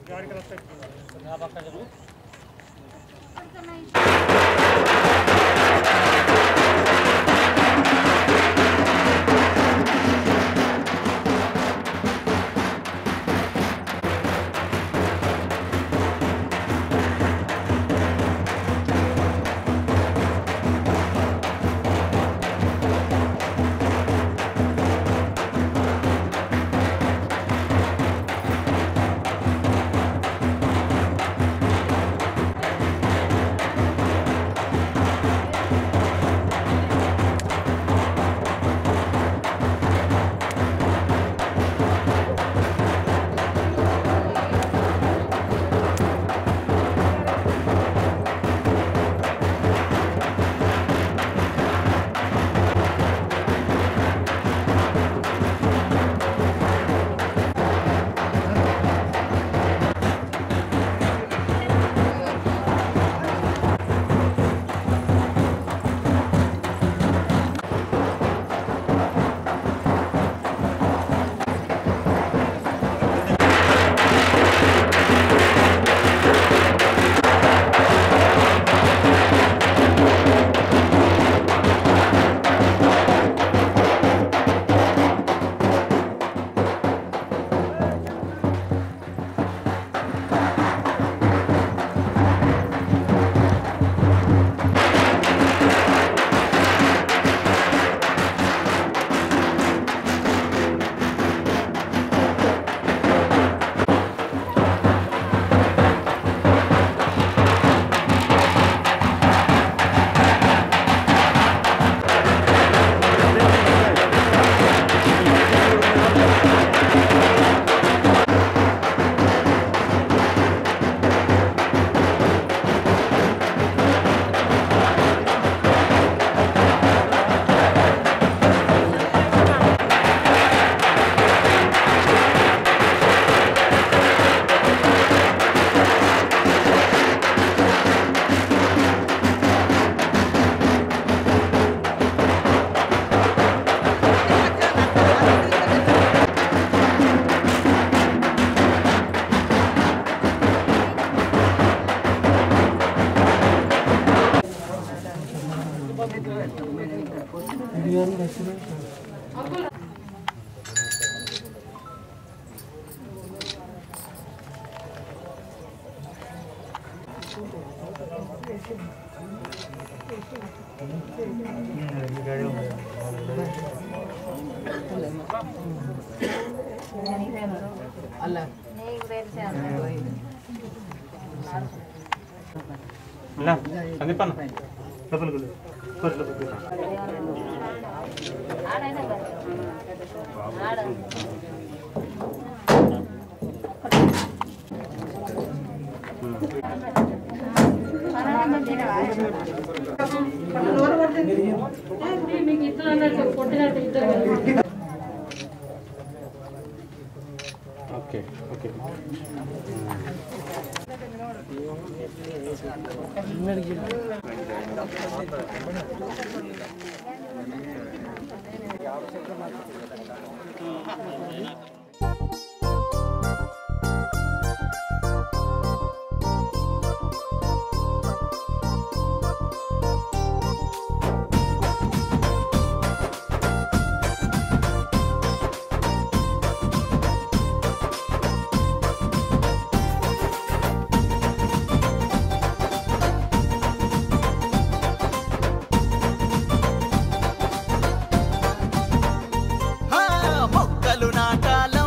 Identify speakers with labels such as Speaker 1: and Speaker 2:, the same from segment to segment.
Speaker 1: సందీప్ అన్న లోపలికి వెళ్ళు. కూర్చో, లోపలికి కూర్చో.
Speaker 2: మీకు ఇట్లా అన్నట్టు కొట్టినట్టు ఇద్దరు
Speaker 1: ఓకే ఓకే
Speaker 3: ఆ, మొక్కలు నాటాల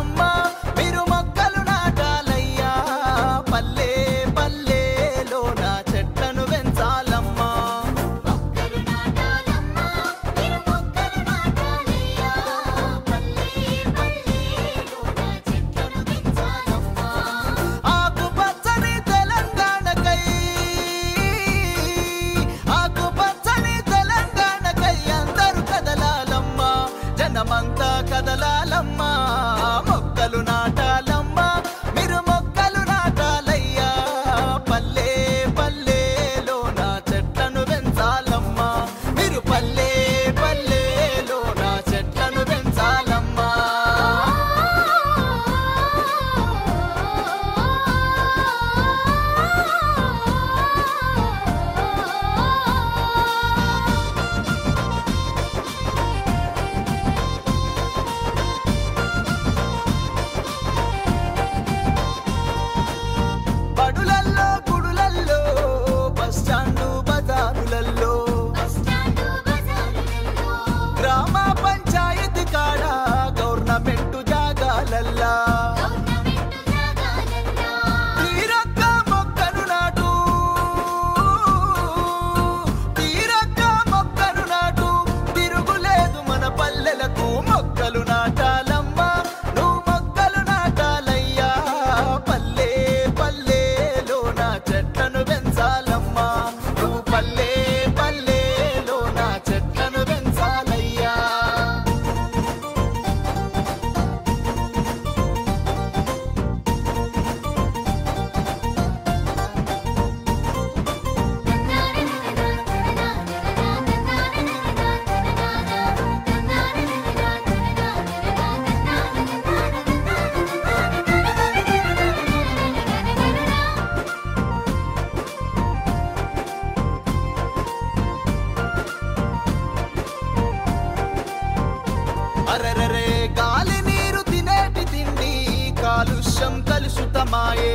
Speaker 3: మాయే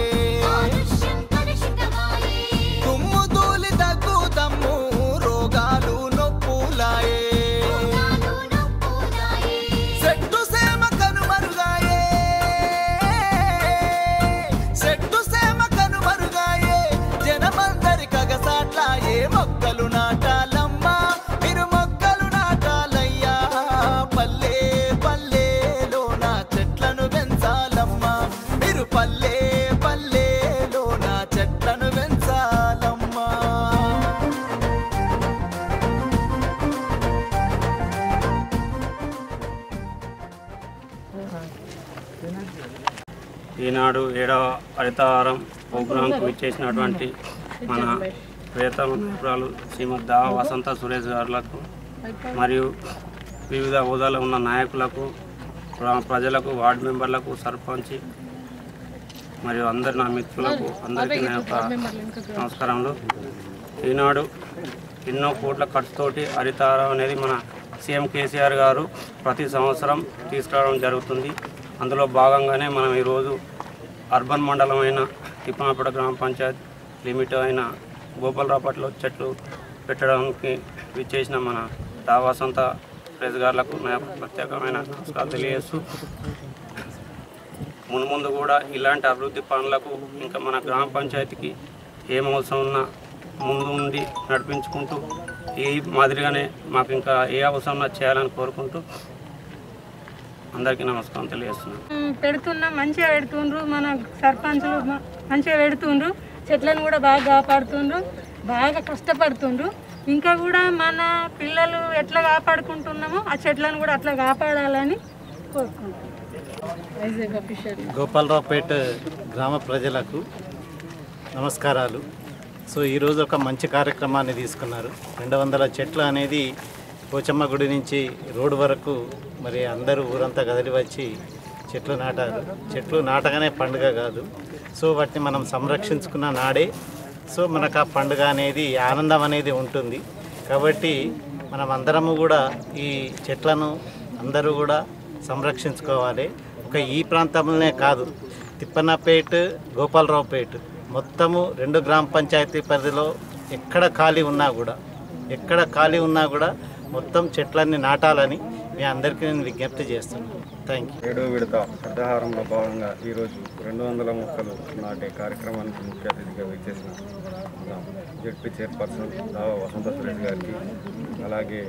Speaker 3: తుమ్ము తూలి తగ్గుతమ్ము రోగాలు నొప్పులాయే చెట్టు సేమ కనుమరుగాయే చెట్టు సేమ కనుమరుగాయే జనమందరి కగసాట్లాయే మొక్కలు నాటాలమ్మా మీరు మొక్కలు నాటాలయ్యా పల్లె పల్లెలో నా చెట్లను పెంచాలమ్మా మీరు పల్లె పల్లెలో నా చెట్లను పెంచాలమ్మా
Speaker 4: ఈనాడు ఏడవ హరితహారం ప్రోగ్రాంకు ఇచ్చేసినటువంటి మన ప్రియతమ నాయకురాలు శ్రీమద్ దావ వసంత సురేష్ గారులకు మరియు వివిధ హోదాలో ఉన్న నాయకులకు ప్ర- ప్రజలకు వార్డు మెంబర్లకు సర్పంచ్ మరియు అందరి నా మిత్రులకు అందరికీ నా యొక్క నమస్కారములు ఈనాడు ఎన్నో కోట్ల ఖర్చుతోటి హరితహారం అనేది మన సీఎం కేసీఆర్ గారు ప్రతి సంవత్సరం తీసుకురావడం జరుగుతుంది అందులో భాగంగానే మనం ఈరోజు అర్బన్ మండలం అయిన తిప్పనపేట గ్రామ పంచాయత్ లిమిట్ అయిన గోపాలరాపట్లో చెట్లు పెట్టడానికి విచ్చేసిన మన దావాసంత ప్రెస్ గారులకు నా యొక్క ప్రత్యేకమైన నమస్కారాలు తెలియజేస్తూ మున్ముందు కూడా ఇలాంటి అభివృద్ధి పనులకు ఇంకా మన గ్రామ పంచాయతీకి ఏం అవసరం ఉన్నా ముందు ఉండి నడిపించుకుంటూ ఈ మాదిరిగానే మాకు ఇంకా ఏ అవసరం ఉన్నా చేయాలని కోరుకుంటూ అందరికీ నమస్కారం తెలియజేస్తున్నాను
Speaker 2: ఉమ్, పెడుతున్నాం మంచిగా పెడుతుండ్రు మన సర్పంచులు మ- మంచిగా పెడుతుండ్రు చెట్లను కూడా బాగా కాపాడుతుండ్రు బాగా కష్టపడుతుండ్రు ఇంకా కూడా మన పిల్లలు ఎట్లా కాపాడుకుంటున్నామో ఆ చెట్లను కూడా అట్లా కాపాడాలని కోరుకుంటున్నాం వైజాగ్ అఫీషియల్
Speaker 5: గోపాలరావుపేట గ్రామ ప్రజలకు నమస్కారాలు సో ఈరోజు ఒక మంచి కార్యక్రమాన్ని తీసుకున్నారు రెండు వందల చెట్లు అనేది పోచమ్మ గుడి నుంచి రోడ్డు వరకు మరి అందరూ ఊరంతా కదిలి వచ్చి చెట్లు నాటారు చెట్లు నాటగానే పండుగ కాదు సో వాటిని మనం సంరక్షించుకున్న నాడే సో మనకు ఆ పండుగ అనేది ఆనందం అనేది ఉంటుంది కాబట్టి మనం అందరము కూడా ఈ చెట్లను అందరూ కూడా సంరక్షించుకోవాలి ఒక ఈ ప్రాంతంలోనే కాదు తిప్పన్నపేట గోపాలరావుపేట మొత్తము రెండు గ్రామ పంచాయతీ పరిధిలో ఎక్కడ ఖాళీ ఉన్నా కూడా ఎక్కడ ఖాళీ ఉన్నా కూడా మొత్తం చెట్లన్నీ నాటాలని మీ అందరికీ నేను విజ్ఞప్తి చేస్తున్నాను థ్యాంక్ యూ
Speaker 6: ఏడో విడత అర్ధహారంలో భాగంగా ఈరోజు రెండు వందల మొక్కలు నాటే కార్యక్రమానికి ముఖ్య అతిథిగా విచ్చేసిన మన జడ్పీ చైర్పర్సన్ దావా వసంత సురేష్ గారికి అలాగే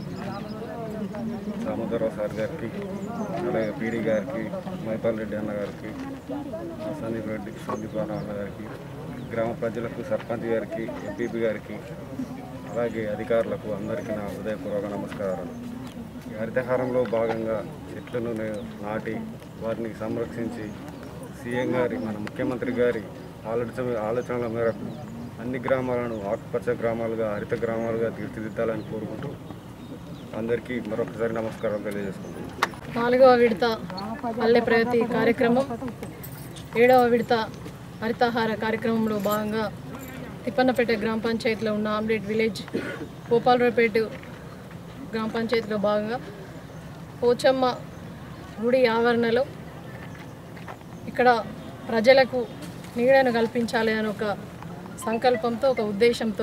Speaker 6: దామోదరరావు సార్ గారికి అలాగే పీడీ గారికి మైపాల్ రెడ్డి అన్న గారికి సందీప్ రెడ్డి సందీప్ రావు అన్న గారికి గ్రామ ప్రజలకు సర్పంచ్ గారికి ఎంపీపీ గారికి అలాగే అధికారులకు అందరికీ నా హృదయపూర్వక నమస్కారాలు ఈ హరితహారంలో భాగంగా చెట్లను నే- నాటి వారిని సంరక్షించి సీఎం గారి మన ముఖ్యమంత్రి గారి ఆలోచన ఆలోచనల మేరకు అన్ని గ్రామాలను ఆకుపచ్చ గ్రామాలుగా హరిత గ్రామాలుగా తీర్చిదిద్దాలని కోరుకుంటూ అందరికీ మరొకసారి నమస్కారం తెలియజేసుకుంటున్నాను
Speaker 7: నాలుగవ విడత పల్లె ప్రగతి కార్యక్రమం ఏడవ విడత హరితాహార కార్యక్రమంలో భాగంగా తిప్పన్నపేట గ్రామ పంచాయతీలో ఉన్న ఆమ్లెట్ విలేజ్ గోపాలరావుపేట గ్రామ పంచాయతీలో భాగంగా పోచమ్మ గుడి ఆవరణలో ఇక్కడ ప్రజలకు నీడను కల్పించాలి అని ఒక సంకల్పంతో ఒక ఉద్దేశంతో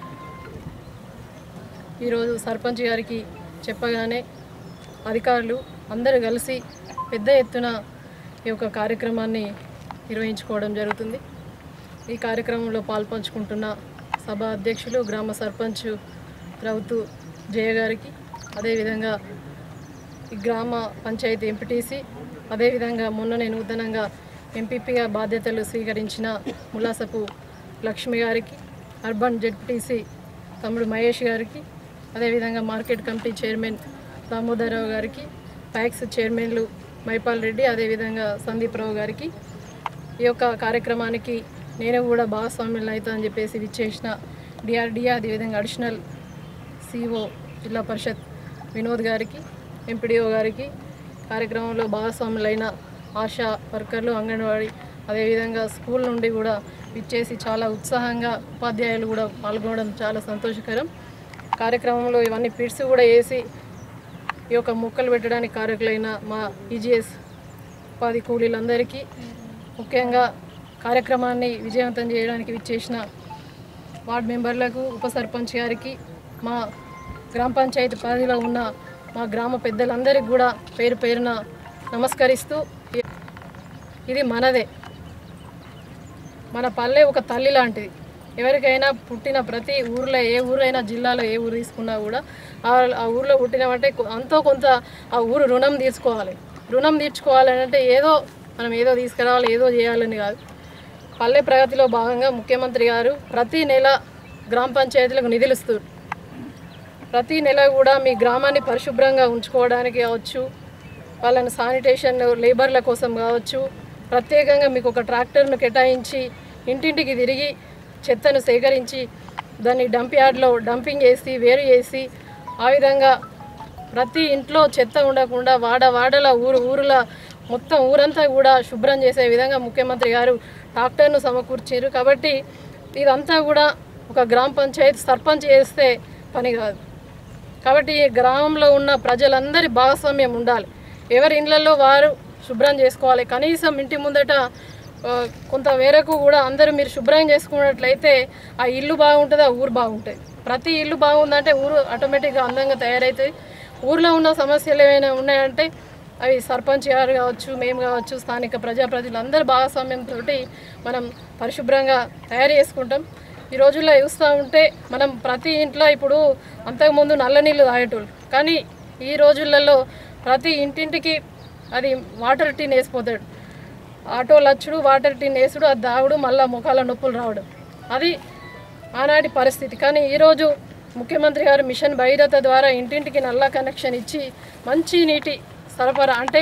Speaker 7: ఈరోజు సర్పంచ్ గారికి చెప్పగానే అధికారులు అందరూ కలిసి పెద్ద ఎత్తున ఈ యొక్క కార్యక్రమాన్ని నిర్వహించుకోవడం జరుగుతుంది ఈ కార్యక్రమంలో పాల్పంచుకుంటున్న సభ అధ్యక్షులు గ్రామ సర్పంచ్ రౌతు జయ గారికి అదేవిధంగా ఈ గ్రామ పంచాయతీ ఎంపీటీసీ అదేవిధంగా మొన్ననే నూతనంగా ఎంపీపీగా బాధ్యతలు స్వీకరించిన ములాసపు లక్ష్మి గారికి అర్బన్ జెడ్పీటీసీ తమ్ముడు మహేష్ గారికి అదేవిధంగా మార్కెట్ కమిటీ చైర్మన్ దామోదరరావు గారికి ప్యాక్స్ చైర్మన్లు మైపాల్ రెడ్డి అదేవిధంగా సందీప్ రావు గారికి ఈ యొక్క కార్యక్రమానికి నేను కూడా భాగస్వామ్యులను అవుతానని చెప్పేసి విచ్చేసిన డిఆర్డిఏ అదేవిధంగా అడిషనల్ సిఓ జిల్లా పరిషత్ వినోద్ గారికి ఎంపీడీఓ గారికి కార్యక్రమంలో భాగస్వాములైన ఆశా వర్కర్లు అంగన్వాడీ అదేవిధంగా స్కూల్ నుండి కూడా విచ్చేసి చాలా ఉత్సాహంగా ఉపాధ్యాయులు కూడా పాల్గొనడం చాలా సంతోషకరం కార్యక్రమంలో ఇవన్నీ పిట్స్ కూడా వేసి ఈ యొక్క మొక్కలు పెట్టడానికి కారకులైన మా ఈజీఎస్ ఉపాధి కూలీలందరికీ ముఖ్యంగా కార్యక్రమాన్ని విజయవంతం చేయడానికి విచ్చేసిన వార్డు మెంబర్లకు ఉప సర్పంచ్ గారికి మా గ్రామ పంచాయతీ పరిధిలో ఉన్న మా గ్రామ పెద్దలందరికీ కూడా పేరు పేరున నమస్కరిస్తూ ఇది మనదే మన పల్లె ఒక తల్లి లాంటిది ఎవరికైనా పుట్టిన ప్రతి ఊర్లో ఏ ఊరైనా జిల్లాలో ఏ ఊరు తీసుకున్నా కూడా ఆ ఆ ఊర్లో పుట్టినామంటే కొ- అంతో కొంత ఆ ఊరు రుణం తీర్చుకోవాలి రుణం తీర్చుకోవాలని అంటే ఏదో మనం ఏదో తీసుకురావాలి ఏదో చేయాలని కాదు పల్లె ప్రగతిలో భాగంగా ముఖ్యమంత్రి గారు ప్రతి నెల గ్రామ పంచాయతీలకు నిధులు ఇస్తారు ప్రతి నెల కూడా మీ గ్రామాన్ని పరిశుభ్రంగా ఉంచుకోవడానికి కావచ్చు వాళ్ళని శానిటేషన్ లేబర్ల కోసం కావచ్చు ప్రత్యేకంగా మీకు ఒక ట్రాక్టర్ను కేటాయించి ఇంటింటికి తిరిగి చెత్తను సేకరించి దాన్ని డంప్ యార్డ్లో డంపింగ్ చేసి వేరు చేసి ఆ విధంగా ప్రతి ఇంట్లో చెత్త ఉండకుండా వాడ వాడల ఊరు ఊరుల మొత్తం ఊరంతా కూడా శుభ్రం చేసే విధంగా ముఖ్యమంత్రి గారు ట్రాక్టర్ను సమకూర్చారు కాబట్టి ఇదంతా కూడా ఒక గ్రామ పంచాయతీ సర్పంచ్ చేస్తే పని కాదు కాబట్టి ఈ గ్రామంలో ఉన్న ప్రజలందరి భాగస్వామ్యం ఉండాలి ఎవరి ఇళ్ళల్లో వారు శుభ్రం చేసుకోవాలి కనీసం ఇంటి ముందట ఆ, కొంత మేరకు కూడా అందరూ మీరు శుభ్రం చేసుకున్నట్లయితే ఆ ఇల్లు బాగుంటుంది ఆ ఊరు బాగుంటుంది ప్రతి ఇల్లు బాగుందంటే ఊరు ఆటోమేటిక్గా అందంగా తయారవుతుంది ఊర్లో ఉన్న సమస్యలు ఏమైనా ఉన్నాయంటే అవి సర్పంచ్ గారు కావచ్చు మేము కావచ్చు స్థానిక ప్రజాప్రతినిధులు అందరి భాగస్వామ్యంతో మనం పరిశుభ్రంగా తయారు చేసుకుంటాం ఈ రోజుల్లో చూస్తూ ఉంటే మనం ప్రతి ఇంట్లో ఇప్పుడు అంతకుముందు నల్ల నీళ్ళు తాగేటోళ్ళు కానీ ఈ రోజులలో ప్రతి ఇంటింటికి అది వాటర్ టీన్ వేసిపోతాడు ఆటోలు వచ్చుడు వాటర్ టీన్ వేసుడు అది దాగుడు మళ్ళీ ముఖాల నొప్పులు రావడం అది ఆనాటి పరిస్థితి కానీ ఈరోజు ముఖ్యమంత్రి గారు మిషన్ భగీరథ ద్వారా ఇంటింటికి నల్ల కనెక్షన్ ఇచ్చి మంచి నీటి సరఫరా అంటే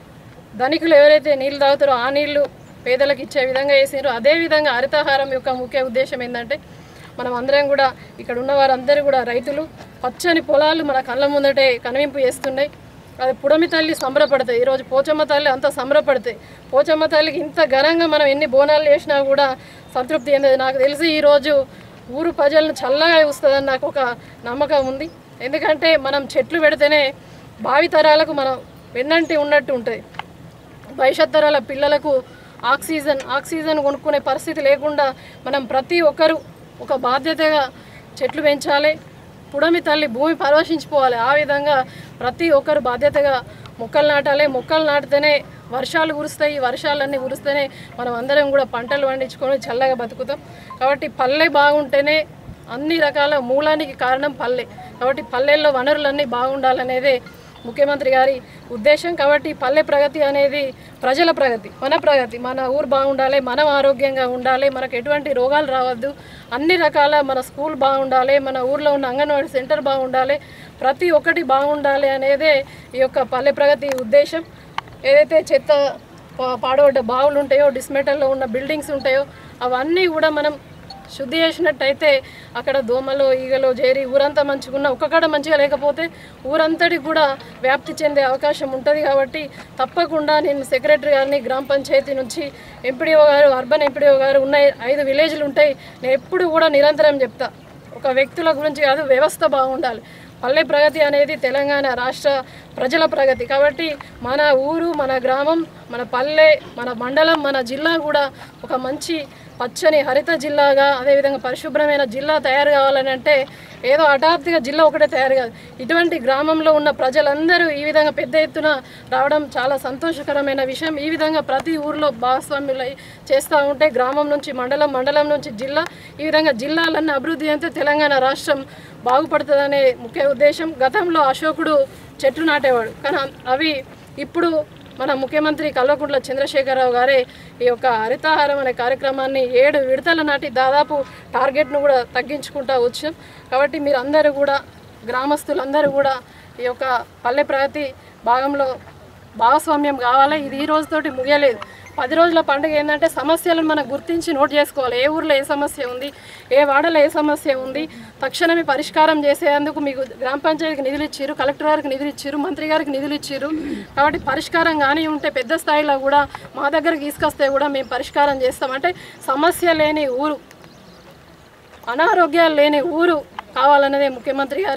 Speaker 7: ధనికులు ఎవరైతే నీళ్ళు తాగుతారో ఆ నీళ్లు పేదలకు ఇచ్చే విధంగా వేసారో అదే విధంగా హరితహారం యొక్క ముఖ్య ఉద్దేశం ఏంటంటే మనం అందరం కూడా ఇక్కడ ఉన్న వారందరూ కూడా రైతులు పచ్చని పొలాలు మన కళ్ళ ముందటే కనువింపు చేస్తున్నాయి అది పుడమి తల్లి సంబరపడతాయి ఈరోజు పోచమ్మ తల్లి అంత సంబరపడతాయి పోచమ్మ తల్లికి ఇంత ఘనంగా మనం ఎన్ని బోనాలు చేసినా కూడా సంతృప్తి ఏంది నాకు తెలిసి ఈరోజు ఊరు ప్రజలను చల్లగా చూస్తుందని నాకు ఒక నమ్మకం ఉంది ఎందుకంటే మనం చెట్లు పెడితేనే భావితరాలకు మనం వెన్నంటి ఉన్నట్టు ఉంటుంది భవిష్యత్ తరాల పిల్లలకు ఆక్సిజన్ ఆక్సిజన్ కొనుక్కునే పరిస్థితి లేకుండా మనం ప్రతి ఒక్కరూ ఒక బాధ్యతగా చెట్లు పెంచాలి పుడమి తల్లి భూమి పరవశించిపోవాలి ఆ విధంగా ప్రతి ఒక్కరు బాధ్యతగా మొక్కలు నాటాలి మొక్కలు నాటితేనే వర్షాలు కురుస్తాయి వర్షాలన్నీ కురిస్తేనే మనం అందరం కూడా పంటలు పండించుకొని చల్లగా బతుకుతాం కాబట్టి పల్లె బాగుంటేనే అన్ని రకాల మూలానికి కారణం పల్లె కాబట్టి పల్లెల్లో వనరులన్నీ బాగుండాలనేదే ముఖ్యమంత్రి గారి ఉద్దేశం కాబట్టి పల్లె ప్రగతి అనేది ప్రజల ప్రగతి మన ప్రగతి మన ఊరు బాగుండాలి మనం ఆరోగ్యంగా ఉండాలి మనకు ఎటువంటి రోగాలు రావద్దు అన్ని రకాల మన స్కూల్ బాగుండాలి మన ఊర్లో ఉన్న అంగన్వాడీ సెంటర్ బాగుండాలి ప్రతి ఒక్కటి బాగుండాలి అనేదే ఈ యొక్క పల్లె ప్రగతి ఉద్దేశం ఏదైతే చెత్త పా- పాడబడ్డ బావులు ఉంటాయో డిస్మెటల్లో ఉన్న బిల్డింగ్స్ ఉంటాయో అవన్నీ కూడా మనం శుద్ధి చేసినట్టయితే అక్కడ దోమలు ఈగలు చేరి ఊరంతా మంచిగున్న ఒక్కకాడ మంచిగా లేకపోతే ఊరంతటికి కూడా వ్యాప్తి చెందే అవకాశం ఉంటుంది కాబట్టి తప్పకుండా నేను సెక్రటరీ గారిని గ్రామ పంచాయతీ నుంచి ఎంపీడీఓ గారు అర్బన్ ఎంపీడీఓ గారు ఉన్న ఐదు విలేజ్లు ఉంటాయి నేను ఎప్పుడు కూడా నిరంతరం చెప్తా ఒక వ్యక్తుల గురించి కాదు వ్యవస్థ బాగుండాలి పల్లె ప్రగతి అనేది తెలంగాణ రాష్ట్ర ప్రజల ప్రగతి కాబట్టి మన ఊరు మన గ్రామం మన పల్లె మన మండలం మన జిల్లా కూడా ఒక మంచి పచ్చని హరిత జిల్లాగా అదేవిధంగా పరిశుభ్రమైన జిల్లా తయారు కావాలని అంటే ఏదో హఠాత్తుగా జిల్లా ఒకటే తయారు కాదు ఇటువంటి గ్రామంలో ఉన్న ప్రజలందరూ ఈ విధంగా పెద్ద ఎత్తున రావడం చాలా సంతోషకరమైన విషయం ఈ విధంగా ప్రతి ఊర్లో భాగస్వామ్యులై చేస్తూ ఉంటే గ్రామం నుంచి మండలం మండలం నుంచి జిల్లా ఈ విధంగా జిల్లాలన్నీ అభివృద్ధి అయితే తెలంగాణ రాష్ట్రం బాగుపడుతుందనే ముఖ్య ఉద్దేశం గతంలో అశోకుడు చెట్లు నాటేవాడు కానీ అవి ఇప్పుడు మన ముఖ్యమంత్రి కల్వకుంట్ల చంద్రశేఖరరావు గారే ఈ యొక్క హరితాహారం అనే కార్యక్రమాన్ని ఏడు విడతల నాటి దాదాపు టార్గెట్ను కూడా తగ్గించుకుంటా వచ్చాం కాబట్టి మీరు అందరూ కూడా గ్రామస్తులందరూ కూడా ఈ యొక్క పల్లె ప్రగతి భాగంలో భాగస్వామ్యం కావాలి ఇది ఈ రోజుతోటి ముగియలేదు పది రోజుల పండుగ ఏంటంటే సమస్యలను మనం గుర్తించి నోట్ చేసుకోవాలి ఏ ఊర్లో ఏ సమస్య ఉంది ఏ వాడలో ఏ సమస్య ఉంది తక్షణమే పరిష్కారం చేసేందుకు మీకు గ్రామ పంచాయతీకి నిధులు ఇచ్చారు కలెక్టర్ గారికి నిధులు ఇచ్చారు మంత్రి గారికి నిధులు ఇచ్చారు కాబట్టి పరిష్కారం కానీ ఉంటే పెద్ద స్థాయిలో కూడా మా దగ్గరికి తీసుకొస్తే కూడా మేము పరిష్కారం చేస్తాం అంటే సమస్య లేని ఊరు అనారోగ్యాలు లేని ఊరు కావాలన్నదే ముఖ్యమంత్రి గారి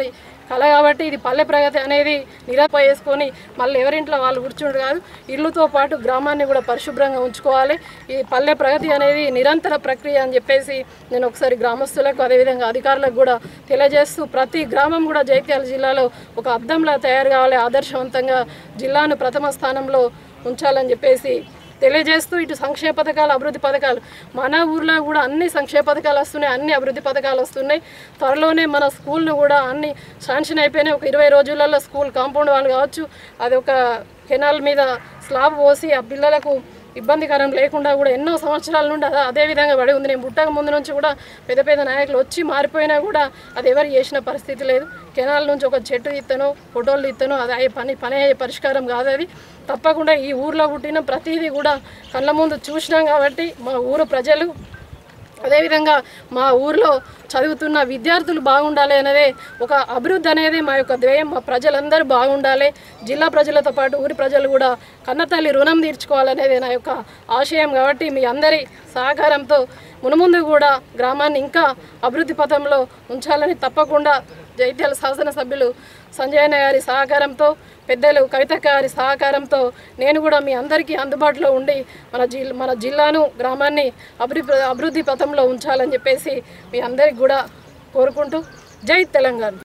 Speaker 7: కళ కాబట్టి ఇది పల్లె ప్రగతి అనేది నిరాప చేసుకొని మళ్ళీ ఎవరింట్లో వాళ్ళు కూర్చుండు కాదు ఇల్లుతో పాటు గ్రామాన్ని కూడా పరిశుభ్రంగా ఉంచుకోవాలి ఈ పల్లె ప్రగతి అనేది నిరంతర ప్రక్రియ అని చెప్పేసి నేను ఒకసారి గ్రామస్తులకు అదేవిధంగా అధికారులకు కూడా తెలియజేస్తూ ప్రతి గ్రామం కూడా జైత్యాల జిల్లాలో ఒక అద్దంలా తయారు కావాలి ఆదర్శవంతంగా జిల్లాను ప్రథమ స్థానంలో ఉంచాలని చెప్పేసి తెలియజేస్తూ ఇటు సంక్షేమ పథకాలు అభివృద్ధి పథకాలు మన ఊర్లో కూడా అన్ని సంక్షేమ పథకాలు వస్తున్నాయి అన్ని అభివృద్ధి పథకాలు వస్తున్నాయి త్వరలోనే మన స్కూల్ను కూడా అన్ని శాంక్షన్ అయిపోయినాయి ఒక ఇరవై రోజులలో స్కూల్ కాంపౌండ్ వాళ్ళు కావచ్చు అది ఒక కెనాల్ మీద స్లాబ్ పోసి ఆ పిల్లలకు ఇబ్బందికరం లేకుండా కూడా ఎన్నో సంవత్సరాల నుండి అదే అదే విధంగా పడి ఉంది నేను పుట్టక ముందు నుంచి కూడా పెద్ద పెద్ద నాయకులు వచ్చి మారిపోయినా కూడా అది ఎవరు చేసిన పరిస్థితి లేదు కెనాల్ నుంచి ఒక చెట్టు తీస్తానో ఫోటోలు తీస్తానో అది అయ్యే పని పని అయ్యే పరిష్కారం కాదు అది తప్పకుండా ఈ ఊర్లో పుట్టిన ప్రతిదీ కూడా కళ్ళ ముందు చూసినాం కాబట్టి మా ఊరు ప్రజలు అదేవిధంగా మా ఊర్లో చదువుతున్న విద్యార్థులు బాగుండాలి అనేది ఒక అభివృద్ధి అనేది మా యొక్క ధ్యేయం మా ప్రజలందరూ బాగుండాలి జిల్లా ప్రజలతో పాటు ఊరి ప్రజలు కూడా కన్నతల్లి రుణం తీర్చుకోవాలనేది నా యొక్క ఆశయం కాబట్టి మీ అందరి సహకారంతో మునుముందు కూడా గ్రామాన్ని ఇంకా అభివృద్ధి పథంలో ఉంచాలని తప్పకుండా జైత్యాల శాసనసభ్యులు సంజయన గారి సహకారంతో పెద్దలు కవితక్క గారి సహకారంతో నేను కూడా మీ అందరికీ అందుబాటులో ఉండి మన జిల్ మన జిల్లాను గ్రామాన్ని అభివృద్ధి అభివృద్ధి పథంలో ఉంచాలని చెప్పేసి మీ అందరికి కూడా కోరుకుంటూ జై తెలంగాణ